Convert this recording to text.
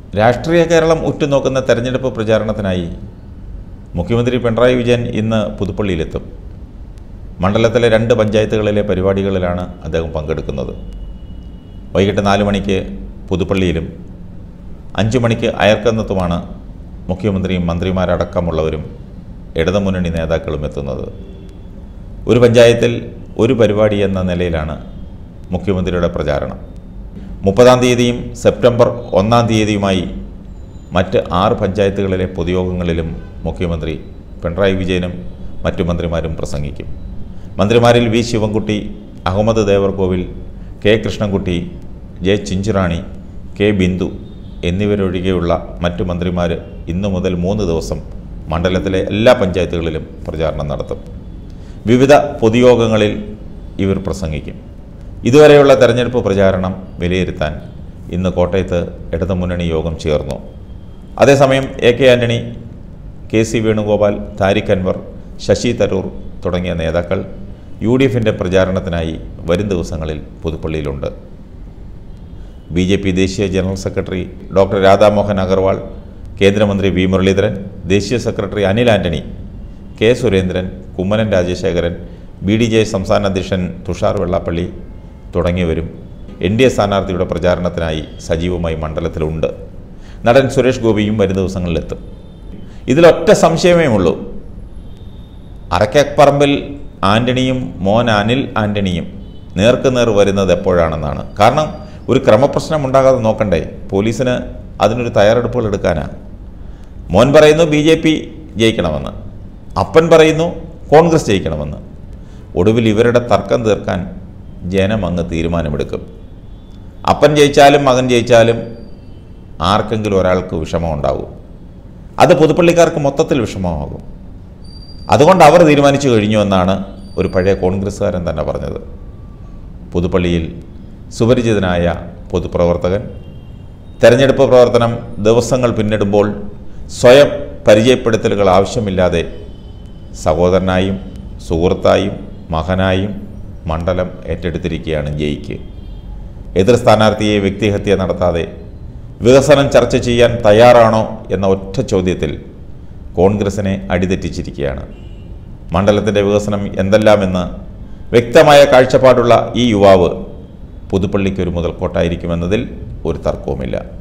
രാഷ്ട്രീയ കേരളം ഉറ്റുനോക്കുന്ന തെരഞ്ഞെടുപ്പ് പ്രചാരണത്തിനായി മുഖ്യമന്ത്രി പിണറായി വിജയൻ ഇന്ന് പുതുപ്പള്ളിയിലെത്തും മണ്ഡലത്തിലെ രണ്ട് പഞ്ചായത്തുകളിലെ പരിപാടികളിലാണ് അദ്ദേഹം പങ്കെടുക്കുന്നത് വൈകിട്ട് നാല് മണിക്ക് പുതുപ്പള്ളിയിലും അഞ്ച് മണിക്ക് അയർക്കുന്നത്തുമാണ് മുഖ്യമന്ത്രിയും മന്ത്രിമാരടക്കമുള്ളവരും ഇടതുമുന്നണി നേതാക്കളും എത്തുന്നത് ഒരു പഞ്ചായത്തിൽ ഒരു പരിപാടി എന്ന നിലയിലാണ് മുഖ്യമന്ത്രിയുടെ പ്രചാരണം മുപ്പതാം തീയതിയും സെപ്റ്റംബർ ഒന്നാം തീയതിയുമായി മറ്റ് ആറ് പഞ്ചായത്തുകളിലെ പൊതുയോഗങ്ങളിലും മുഖ്യമന്ത്രി പിണറായി വിജയനും മറ്റു മന്ത്രിമാരും പ്രസംഗിക്കും മന്ത്രിമാരിൽ V Sivankutty Ahammad Devarkovil K Krishnankutty J Chinchurani K Bindu എന്നിവരൊഴികെയുള്ള മറ്റു മന്ത്രിമാർ ഇന്നു മുതൽ മൂന്ന് ദിവസം മണ്ഡലത്തിലെ എല്ലാ പഞ്ചായത്തുകളിലും പ്രചാരണം നടത്തും വിവിധ പൊതുയോഗങ്ങളിൽ ഇവർ പ്രസംഗിക്കും ഇതുവരെയുള്ള തെരഞ്ഞെടുപ്പ് പ്രചാരണം വിലയിരുത്താൻ ഇന്ന് കോട്ടയത്ത് ഇടതുമുന്നണി യോഗം ചേർന്നു അതേസമയം A K Antony K C Venugopal Tariq Anwar Shashi Tharoor തുടങ്ങിയ നേതാക്കൾ യു ഡി എഫിൻ്റെ പ്രചാരണത്തിനായി വരും ദിവസങ്ങളിൽ പുതുപ്പള്ളിയിലുണ്ട് ബി ജെ പി ദേശീയ general secretary doctor Radhamohan Agarwal കേന്ദ്രമന്ത്രി വി മുരളീധരൻ ദേശീയ secretary Anil Antony K Surendran Kummanam Rajasekharan B D J സംസ്ഥാന അധ്യക്ഷൻ തുഷാർ വെള്ളാപ്പള്ളി തുടങ്ങിയവരും എൻ ഡി എ സ്ഥാനാർത്ഥിയുടെ പ്രചാരണത്തിനായി സജീവമായി മണ്ഡലത്തിലുണ്ട് നടൻ സുരേഷ് ഗോപിയും വരും ദിവസങ്ങളിലെത്തും ഇതിലൊറ്റ സംശയമേ ഉള്ളൂ അറക്കപ്പറമ്പിൽ ആന്റണിയും മോൻ അനിൽ ആന്റണിയും നേർക്കുനേർ വരുന്നത് എപ്പോഴാണെന്നാണ് കാരണം ഒരു ക്രമപ്രശ്നം ഉണ്ടാകാതെ നോക്കണ്ടേ പോലീസിന് അതിനൊരു തയ്യാറെടുപ്പുകൾ എടുക്കാനാ മോൻ പറയുന്നു ബി ജെ പി ജയിക്കണമെന്ന് അപ്പൻ പറയുന്നു കോൺഗ്രസ് ജയിക്കണമെന്ന് ഒടുവിൽ ഇവരുടെ തർക്കം തീർക്കാൻ ജനം അങ്ങ് തീരുമാനമെടുക്കും അപ്പൻ ജയിച്ചാലും മകൻ ജയിച്ചാലും ആർക്കെങ്കിലും ഒരാൾക്ക് വിഷമം ഉണ്ടാകും അത് പുതുപ്പള്ളിക്കാർക്ക് മൊത്തത്തിൽ വിഷമമാകും അതുകൊണ്ട് അവർ തീരുമാനിച്ചു കഴിഞ്ഞു എന്നാണ് ഒരു പഴയ കോൺഗ്രസ്സുകാരൻ തന്നെ പറഞ്ഞത് പുതുപ്പള്ളിയിൽ സുപരിചിതനായ പൊതുപ്രവർത്തകൻ തെരഞ്ഞെടുപ്പ് പ്രവർത്തനം ദിവസങ്ങൾ പിന്നിടുമ്പോൾ സ്വയം പരിചയപ്പെടുത്തലുകൾ ആവശ്യമില്ലാതെ സഹോദരനായും സുഹൃത്തായും മകനായും മണ്ഡലം ഏറ്റെടുത്തിരിക്കുകയാണ് ജയിക്ക് എതിർ സ്ഥാനാർത്ഥിയെ വ്യക്തിഹത്യ നടത്താതെ വികസനം ചർച്ച ചെയ്യാൻ തയ്യാറാണോ എന്ന ഒറ്റ ചോദ്യത്തിൽ കോൺഗ്രസിനെ അടിതെറ്റിച്ചിരിക്കുകയാണ് മണ്ഡലത്തിൻ്റെ വികസനം എന്തെല്ലാമെന്ന് വ്യക്തമായ കാഴ്ചപ്പാടുള്ള ഈ യുവാവ് പുതുപ്പള്ളിക്കൊരു മുതൽക്കോട്ടായിരിക്കുമെന്നതിൽ ഒരു തർക്കവുമില്ല